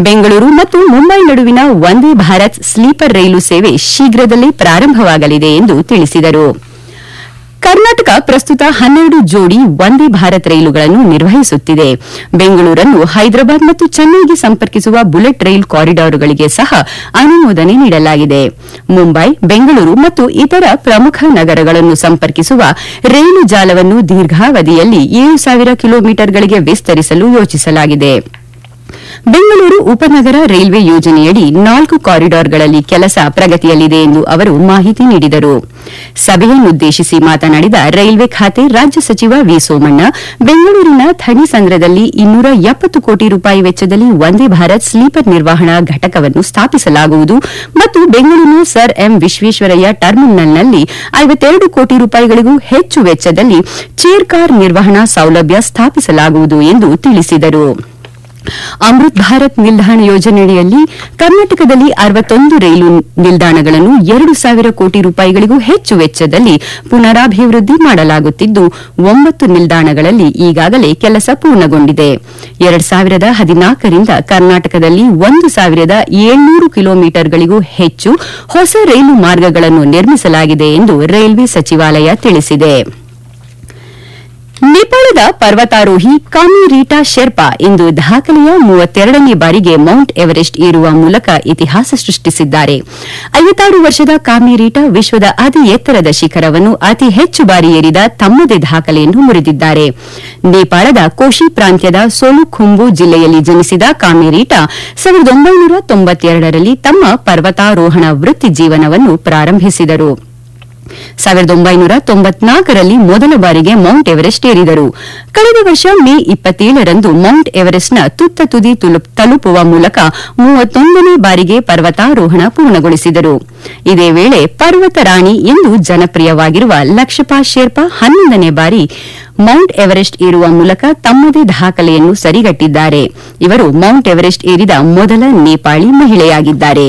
ಬೆಂಗಳೂರು ಮತ್ತು ಮುಂಬೈ ನಡುವಿನ ವಂದೇ ಭಾರತ್ ಸ್ಲೀಪರ್ ರೈಲು ಸೇವೆ ಶೀಘ್ರದಲ್ಲೇ ಪ್ರಾರಂಭವಾಗಲಿದೆ ಎಂದು ತಿಳಿಸಿದರು ಕರ್ನಾಟಕ ಪ್ರಸ್ತುತ ಹನ್ನೆರಡು ಜೋಡಿ ವಂದೇ ಭಾರತ್ ರೈಲುಗಳನ್ನು ನಿರ್ವಹಿಸುತ್ತಿದೆ ಬೆಂಗಳೂರನ್ನು ಹೈದರಾಬಾದ್ ಮತ್ತು ಚೆನ್ನೈಗೆ ಸಂಪರ್ಕಿಸುವ ಬುಲೆಟ್ ರೈಲು ಕಾರಿಡಾರ್ಗಳಿಗೆ ಸಹ ಅನುಮೋದನೆ ನೀಡಲಾಗಿದೆ ಮುಂಬೈ ಬೆಂಗಳೂರು ಮತ್ತು ಇತರ ಪ್ರಮುಖ ನಗರಗಳನ್ನು ಸಂಪರ್ಕಿಸುವ ರೈಲು ಜಾಲವನ್ನು ದೀರ್ಘಾವಧಿಯಲ್ಲಿ ಏಳು ಸಾವಿರ ಕಿಲೋಮೀಟರ್ಗಳಿಗೆ ವಿಸ್ತರಿಸಲು ಯೋಜಿಸಲಾಗಿದೆ ಬೆಂಗಳೂರು ಉಪನಗರ ರೈಲ್ವೆ ಯೋಜನೆಯಡಿ ನಾಲ್ಕು ಕಾರಿಡಾರ್ಗಳಲ್ಲಿ ಕೆಲಸ ಪ್ರಗತಿಯಲ್ಲಿದೆ ಎಂದು ಅವರು ಮಾಹಿತಿ ನೀಡಿದರು ಸಭೆಯನ್ನುದ್ದೇಶಿಸಿ ಮಾತನಾಡಿದ ರೈಲ್ವೆ ಖಾತೆ ರಾಜ್ಯ ಸಚಿವ ವಿ ಸೋಮಣ್ಣ ಬೆಂಗಳೂರಿನ ಥಣಿಸಂದ್ರದಲ್ಲಿ ಇನ್ನೂರ ಎಪ್ಪತ್ತು ಕೋಟಿ ರೂಪಾಯಿ ವೆಚ್ಚದಲ್ಲಿ ವಂದೇ ಭಾರತ್ ಸ್ಲೀಪರ್ ನಿರ್ವಹಣಾ ಘಟಕವನ್ನು ಸ್ಥಾಪಿಸಲಾಗುವುದು ಮತ್ತು ಬೆಂಗಳೂರಿನ ಸರ್ ಎಂ ವಿಶ್ವೇಶ್ವರಯ್ಯ ಟರ್ಮಿನಲ್ನಲ್ಲಿ ಐವತ್ತೆರಡು ಕೋಟಿ ರೂಪಾಯಿಗಳಿಗೂ ಹೆಚ್ಚು ವೆಚ್ಚದಲ್ಲಿ ಚೇರ್ ಕಾರ್ ನಿರ್ವಹಣಾ ಸೌಲಭ್ಯ ಸ್ಥಾಪಿಸಲಾಗುವುದು ಎಂದು ತಿಳಿಸಿದರು ಅಮೃತ್ ಭಾರತ್ ನಿಲ್ದಾಣ ಯೋಜನೆಯಡಿಯಲ್ಲಿ ಕರ್ನಾಟಕದಲ್ಲಿ ಅರವತ್ತೊಂದು ರೈಲು ನಿಲ್ದಾಣಗಳನ್ನು ಎರಡು ಸಾವಿರ ಕೋಟಿ ರೂಪಾಯಿಗಳಿಗೂ ಹೆಚ್ಚು ವೆಚ್ಚದಲ್ಲಿ ಪುನರಾಭಿವೃದ್ಧಿ ಮಾಡಲಾಗುತ್ತಿದ್ದು ಒಂಬತ್ತು ನಿಲ್ದಾಣಗಳಲ್ಲಿ ಈಗಾಗಲೇ ಕೆಲಸ ಪೂರ್ಣಗೊಂಡಿದೆ ಎರಡು ಸಾವಿರದ ಹದಿನಾಲ್ಕರಿಂದ ಕರ್ನಾಟಕದಲ್ಲಿ ಒಂದು ಸಾವಿರದ ಏಳ್ನೂರು ಕಿಲೋಮೀಟರ್ಗಳಿಗೂ ಹೆಚ್ಚು ಹೊಸ ರೈಲು ಮಾರ್ಗಗಳನ್ನು ನಿರ್ಮಿಸಲಾಗಿದೆ ಎಂದು ರೈಲ್ವೆ ಸಚಿವಾಲಯ ತಿಳಿಸಿದೆ ನೇಪಾಳದ ಪರ್ವತಾರೋಹಿ ಕಾಮಿ ರೀಟಾ ಶೆರ್ಪಾ ಇಂದು ದಾಖಲೆಯ ಮೂವತ್ತೆರಡನೇ ಬಾರಿಗೆ ಮೌಂಟ್ ಎವರೆಸ್ಟ್ ಏರುವ ಮೂಲಕ ಇತಿಹಾಸ ಸೃಷ್ಟಿಸಿದ್ದಾರೆ ಐವತ್ತಾರು ವರ್ಷದ ಕಾಮಿ ರೀಟಾ ವಿಶ್ವದ ಅತಿ ಎತ್ತರದ ಶಿಖರವನ್ನು ಅತಿ ಹೆಚ್ಚು ಬಾರಿ ಏರಿದ ತಮ್ಮದೇ ದಾಖಲೆಯನ್ನು ಮುರಿದಿದ್ದಾರೆ ನೇಪಾಳದ ಕೋಶಿ ಪ್ರಾಂತ್ಯದ ಸೋಲುಖುಂಬು ಜಿಲ್ಲೆಯಲ್ಲಿ ಜನಿಸಿದ ಕಾಮಿ ರೀಟಾ ಸಾವಿರದ ಒಂಬೈನೂರ ತೊಂಬತ್ತೆರಡರಲ್ಲಿ ತಮ್ಮ ಪರ್ವತಾರೋಹಣ ವೃತ್ತಿ ಜೀವನವನ್ನು ಪ್ರಾರಂಭಿಸಿದರು ಸಾವಿರದ ಒಂಬೈನೂರ ತೊಂಬತ್ನಾಲ್ಕರಲ್ಲಿ ಮೊದಲ ಬಾರಿಗೆ ಮೌಂಟ್ ಎವರೆಸ್ಟ್ ಏರಿದರು ಕಳೆದ ವರ್ಷ ಮೇ ಇಪ್ಪತ್ತೇಳರಂದು ಮೌಂಟ್ ಎವರೆಸ್ಟ್ನ ತುತ್ತ ತುದಿ ತುಲು- ತಲುಪುವ ಮೂಲಕ ಮೂವತ್ತೊಂದನೇ ಬಾರಿಗೆ ಪರ್ವತಾರೋಹಣ ಪೂರ್ಣಗೊಳಿಸಿದರು ಇದೇ ವೇಳೆ ಪರ್ವತ ರಾಣಿ ಎಂದು ಜನಪ್ರಿಯವಾಗಿರುವ ಲಕ್ಷಪಾ ಶೇರ್ಪಾ ಹನ್ನೊಂದನೇ ಬಾರಿ ಮೌಂಟ್ ಎವರೆಸ್ಟ್ ಏರುವ ಮೂಲಕ ತಮ್ಮದೇ ದಾಖಲೆಯನ್ನು ಸರಿಗಟ್ಟಿದ್ದಾರೆ ಇವರು ಮೌಂಟ್ ಎವರೆಸ್ಟ್ ಏರಿದ ಮೊದಲ ನೇಪಾಳಿ ಮಹಿಳೆಯಾಗಿದ್ದಾರೆ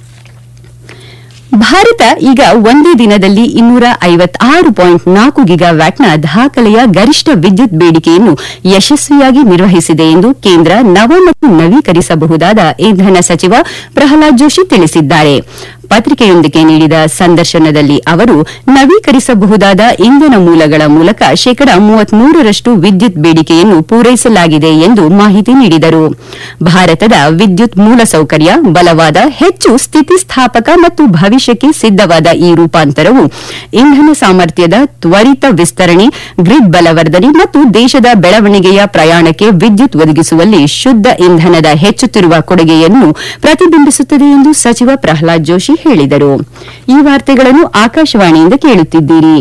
ಭಾರತ ಈಗ ಒಂದೇ ದಿನದಲ್ಲಿ ಇನ್ನೂರ ಐವತ್ತಾರು ಪಾಯಿಂಟ್ ನಾಲ್ಕು ಗಿಗಾವ್ಯಾಟ್ನ ದಾಖಲೆಯ ಗರಿಷ್ಠ ವಿದ್ಯುತ್ ಬೇಡಿಕೆಯನ್ನು ಯಶಸ್ವಿಯಾಗಿ ನಿರ್ವಹಿಸಿದೆ ಎಂದು ಕೇಂದ್ರ ನವ ಮತ್ತು ನವೀಕರಿಸಬಹುದಾದ ಇಂಧನ ಸಚಿವ ಪ್ರಹ್ಲಾದ್ ಜೋಶಿ ತಿಳಿಸಿದ್ದಾರೆ ಪತ್ರಿಕೆಯೊಂದಕ್ಕೆ ನೀಡಿದ ಸಂದರ್ಶನದಲ್ಲಿ ಅವರು ನವೀಕರಿಸಬಹುದಾದ ಇಂಧನ ಮೂಲಗಳ ಮೂಲಕ ಶೇಕಡ ಮೂವತ್ಮೂರರಷ್ಟು ವಿದ್ಯುತ್ ಬೇಡಿಕೆಯನ್ನು ಪೂರೈಸಲಾಗಿದೆ ಎಂದು ಮಾಹಿತಿ ನೀಡಿದರು ಭಾರತದ ವಿದ್ಯುತ್ ಮೂಲಸೌಕರ್ಯ ಬಲವಾದ ಹೆಚ್ಚು ಸ್ಥಿತಿಸ್ಥಾಪಕ ಮತ್ತು ಭವಿಷ್ಯಕ್ಕೆ ಸಿದ್ದವಾದ ಈ ರೂಪಾಂತರವು ಇಂಧನ ಸಾಮರ್ಥ್ಯದ ತ್ವರಿತ ವಿಸ್ತರಣೆ ಗ್ರಿಡ್ ಬಲವರ್ಧನೆ ಮತ್ತು ದೇಶದ ಬೆಳವಣಿಗೆಯ ಪ್ರಯಾಣಕ್ಕೆ ವಿದ್ಯುತ್ ಒದಗಿಸುವಲ್ಲಿ ಶುದ್ದ ಇಂಧನದ ಹೆಚ್ಚುತ್ತಿರುವ ಕೊಡುಗೆಯನ್ನು ಪ್ರತಿಬಿಂಬಿಸುತ್ತದೆ ಎಂದು ಸಚಿವ ಪ್ರಹ್ಲಾದ್ ಜೋಶಿ ಹೇಳಿದರು ಈ ವಾರ್ತೆಗಳನ್ನು ಆಕಾಶವಾಣಿಯಿಂದ ಕೇಳುತ್ತಿದ್ದೀರಿ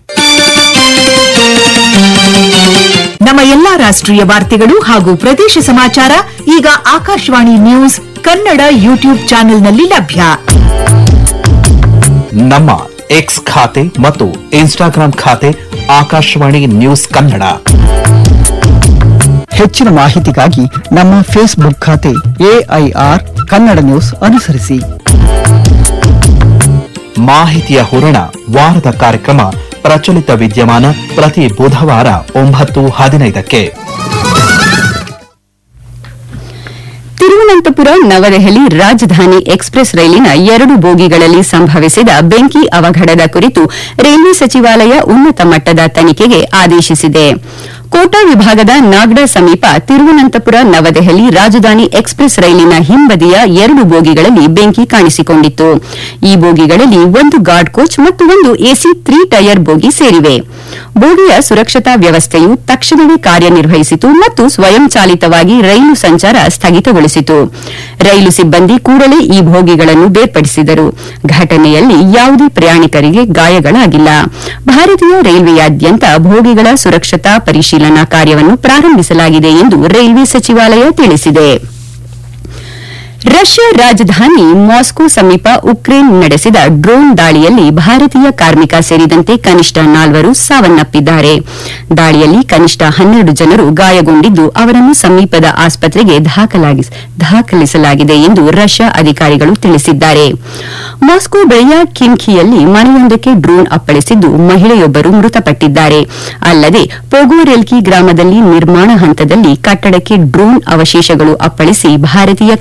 ನಮ್ಮ ಎಲ್ಲಾ ರಾಷ್ಟ್ರೀಯ ವಾರ್ತೆಗಳು ಹಾಗೂ ಪ್ರದೇಶ ಸಮಾಚಾರ ಈಗ ಆಕಾಶವಾಣಿ ನ್ಯೂಸ್ ಕನ್ನಡ ಯೂಟ್ಯೂಬ್ ಚಾನೆಲ್ನಲ್ಲಿ ಲಭ್ಯ ನಮ್ಮ ಎಕ್ಸ್ ಖಾತೆ ಮತ್ತು ಇನ್ಸ್ಟಾಗ್ರಾಂ ಖಾತೆ ಆಕಾಶವಾಣಿ ನ್ಯೂಸ್ ಕನ್ನಡ ಹೆಚ್ಚಿನ ಮಾಹಿತಿಗಾಗಿ ನಮ್ಮ ಫೇಸ್ಬುಕ್ ಖಾತೆ ಎಐಆರ್ ಕನ್ನಡ ನ್ಯೂಸ್ ಅನುಸರಿಸಿ ಮಾಹಿತಿಯ ಹೂರಣ ವಾರದ ಕಾರ್ಯಕ್ರಮ ಪ್ರಚಲಿತ ವಿದ್ಯಮಾನ ಪ್ರತಿ ಬುಧವಾರ ಒಂಬತ್ತು ಹದಿನೈದಕ್ಕೆ ತಿರುವನಂತಪುರ ನವದೆಹಲಿ ರಾಜಧಾನಿ ಎಕ್ಸ್ಪ್ರೆಸ್ ರೈಲಿನ ಎರಡು ಬೋಗಿಗಳಲ್ಲಿ ಸಂಭವಿಸಿದ ಬೆಂಕಿ ಅವಘಡದ ಕುರಿತು ರೈಲ್ವೆ ಸಚಿವಾಲಯ ಉನ್ನತ ಮಟ್ಟದ ತನಿಖೆಗೆ ಆದೇಶಿಸಿದೆ ಕೋಟಾ ವಿಭಾಗದ ನಾಗ್ಡಾ ಸಮೀಪ ತಿರುವನಂತಪುರ ನವದೆಹಲಿ ರಾಜಧಾನಿ ಎಕ್ಸ್ಪ್ರೆಸ್ ರೈಲಿನ ಹಿಂಬದಿಯ ಎರಡು ಬೋಗಿಗಳಲ್ಲಿ ಬೆಂಕಿ ಕಾಣಿಸಿಕೊಂಡಿತ್ತು ಈ ಬೋಗಿಗಳಲ್ಲಿ ಒಂದು ಗಾರ್ಡ್ ಕೋಚ್ ಮತ್ತು ಒಂದು ಎಸಿ ತ್ರೀ ಟೈರ್ ಬೋಗಿ ಸೇರಿವೆ ಬೋಗಿಯ ಸುರಕ್ಷತಾ ವ್ಯವಸ್ಥೆಯು ತಕ್ಷಣವೇ ಕಾರ್ಯನಿರ್ವಹಿಸಿತು ಮತ್ತು ಸ್ವಯಂಚಾಲಿತವಾಗಿ ರೈಲು ಸಂಚಾರ ಸ್ಥಗಿತಗೊಳಿಸಿತು ರೈಲು ಸಿಬ್ಬಂದಿ ಕೂಡಲೇ ಈ ಬೋಗಿಗಳನ್ನು ಬೇರ್ಪಡಿಸಿದರು ಘಟನೆಯಲ್ಲಿ ಯಾವುದೇ ಪ್ರಯಾಣಿಕರಿಗೆ ಗಾಯಗಳಾಗಿಲ್ಲ ಭಾರತೀಯ ರೈಲ್ವೆಯಾದ್ಯಂತ ಬೋಗಿಗಳ ಸುರಕ್ಷತಾ ಪರಿಶೀಲನಾ ಕಾರ್ಯವನ್ನು ಪ್ರಾರಂಭಿಸಲಾಗಿದೆ ಎಂದು ರೈಲ್ವೆ ಸಚಿವಾಲಯ ತಿಳಿಸಿದೆ ರಷ್ಯಾ ರಾಜಧಾನಿ ಮಾಸ್ಕೋ ಸಮೀಪ ಉಕ್ರೇನ್ ನಡೆಸಿದ ಡ್ರೋನ್ ದಾಳಿಯಲ್ಲಿ ಭಾರತೀಯ ಕಾರ್ಮಿಕ ಸೇರಿದಂತೆ ಕನಿಷ್ಠ ನಾಲ್ವರು ಸಾವನ್ನಪ್ಪಿದ್ದಾರೆ ದಾಳಿಯಲ್ಲಿ ಕನಿಷ್ಠ ಹನ್ನೆರಡು ಜನರು ಗಾಯಗೊಂಡಿದ್ದು ಅವರನ್ನು ಸಮೀಪದ ಆಸ್ಪತ್ರೆಗೆ ದಾಖಲಾಗಿ- ದಾಖಲಿಸಲಾಗಿದೆ ಎಂದು ರಷ್ಯಾ ಅಧಿಕಾರಿಗಳು ತಿಳಿಸಿದ್ದಾರೆ ಮಾಸ್ಕೋ ಬಳಿಯ ಕಿಮ್ಖಿಯಲ್ಲಿ ಮನೆಯೊಂದಕ್ಕೆ ಡ್ರೋನ್ ಅಪ್ಪಳಿಸಿದ್ದು ಮಹಿಳೆಯೊಬ್ಬರು ಮೃತಪಟ್ಟಿದ್ದಾರೆ ಅಲ್ಲದೆ ಪೊಗೋರೆಲ್ಕಿ ಗ್ರಾಮದಲ್ಲಿ ನಿರ್ಮಾಣ ಹಂತದಲ್ಲಿ ಕಟ್ಟಡಕ್ಕೆ ಡ್ರೋನ್ ಅವಶೇಷಗಳು ಅಪ್ಪಳಿಸಿ ಭಾರತೀಯ